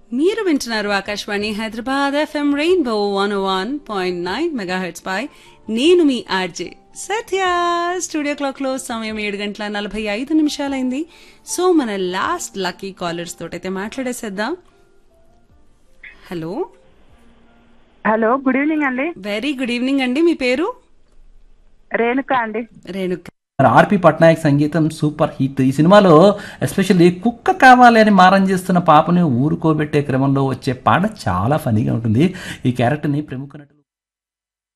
మీరు వింటున్నారు Akashvani Hyderabad FM rainbow one one point nine megahertz పై నేను మీ ఆర్జే సత్య స్టూడియో క్లాక్ లో సమయం ఏడు గంటల నలభై ఐదు నిమిషాలైంది సో మన లాస్ట్ లక్కీ కాలర్స్ తోటైతే మాట్లాడేసేద్దాం హలో హలో గుడ్ ఈవినింగ్ అండి వెరీ గుడ్ ఈవినింగ్ అండి మీ పేరు రేణుక అండి రేణుక మరి ఆర్పి పట్నాయక్ సంగీతం సూపర్ హిట్ ఈ సినిమాలో ఎస్పెషల్లీ కుక్క కావాలి అని మారం చేస్తున్న పాపని ఊరుకోబెట్టే క్రమంలో వచ్చే పాట చాలా ఫనీగా ఉంటుంది ఈ క్యారెక్టర్ని ప్రముఖ నటులు